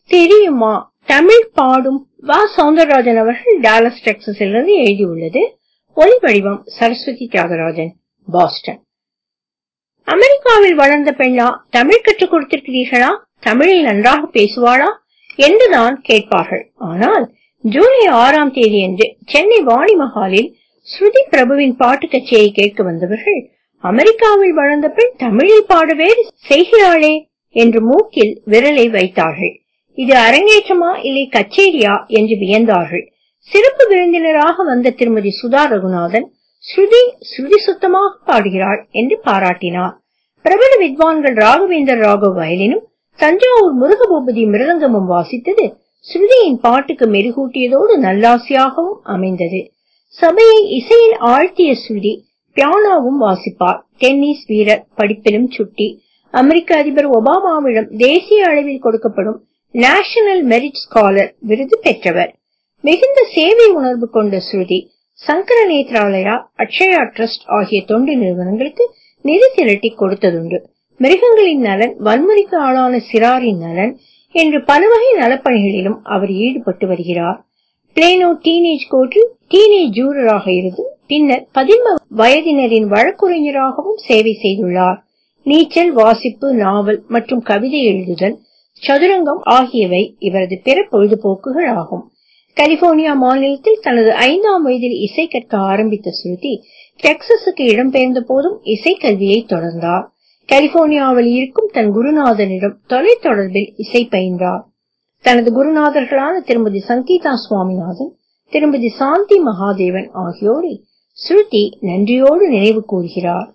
தெரியுமா தமிழ் பாடும் வா சவுந்தரராஜன் அவர்கள் டாலஸ் டெக்சஸிலிருந்து எழுதியுள்ளது ஒலி வடிவம் சரஸ்வதி தியாகராஜன் பாஸ்டன் அமெரிக்காவில் வளர்ந்த பெண்ணா தமிழ் கற்றுக் கொடுத்திருக்கிறீர்களா தமிழில் நன்றாக பேசுவாளா என்றுதான் கேட்பார்கள் ஆனால் ஜூலை ஆறாம் தேதி அன்று சென்னை வாணி மஹாலில் ஸ்ருதி பிரபுவின் பாட்டு கச்சேரி கேட்க வந்தவர்கள் அமெரிக்காவில் வளர்ந்த பெண் தமிழில் பாட வேறு செய்கிறாளே என்று மூக்கில் விரலை வைத்தார்கள் இது அரங்கேற்றமா இல்லை கச்சேரியா என்று வியந்தார்கள் சிறப்பு விருந்தினராக வந்த திருமதி சுதா ரகுநாதன் ஸ்ருதி ஸ்ருதி சுத்தமாக பாடுகிறாள் என்று பாராட்டினார் பிரபல வித்வான்கள் ராகவேந்தர் ராகவ் வயலினும் தஞ்சாவூர் முருகபூபதி மிருதங்கமும் வாசித்தது ஸ்ருதியின் பாட்டுக்கு மெருகூட்டியதோடு நல்லாசியாகவும் அமைந்தது சபையை இசையில் ஆழ்த்திய ஸ்ருதி பியானோவும் வாசிப்பார் டென்னிஸ் வீரர் படிப்பிலும் சுட்டி அமெரிக்க அதிபர் ஒபாமாவிடம் தேசிய அளவில் கொடுக்கப்படும் நேஷனல் மெரிட் ஸ்காலர் விருது பெற்றவர் மிகுந்த சேவை உணர்வு கொண்ட ஸ்ருதி சங்கர நேத்ராலயா அக்ஷயா ட்ரஸ்ட் ஆகிய தொண்டு நிறுவனங்களுக்கு நிதி திரட்டி கொடுத்ததுண்டு மிருகங்களின் நலன் வன்முறைக்கு ஆளான சிறாரின் நலன் என்று பல வகை நலப்பணிகளிலும் அவர் ஈடுபட்டு வருகிறார் பிளேனோ டீனேஜ் கோர்ட்டில் டீனேஜ் ஜூரராக இருந்து பின்னர் பதின்ம வயதினரின் வழக்குரைஞராகவும் சேவை செய்துள்ளார் நீச்சல் வாசிப்பு நாவல் மற்றும் கவிதை எழுதுதல் சதுரங்கம் ஆகியவை இவரது பிற பொழுதுபோக்குகள் ஆகும் கலிபோர்னியா மாநிலத்தில் தனது ஐந்தாம் வயதில் இசை கற்க ஆரம்பித்த ஸ்ருதி டெக்சஸுக்கு இடம்பெயர்ந்த போதும் இசை கல்வியை தொடர்ந்தார் கலிபோர்னியாவில் இருக்கும் தன் குருநாதனிடம் தொலைத்தொடர்பில் இசை பயின்றார் தனது குருநாதர்களான திருமதி சங்கீதா சுவாமிநாதன் திருமதி சாந்தி மகாதேவன் ஆகியோரை ஸ்ருதி நன்றியோடு நினைவு கூறுகிறார்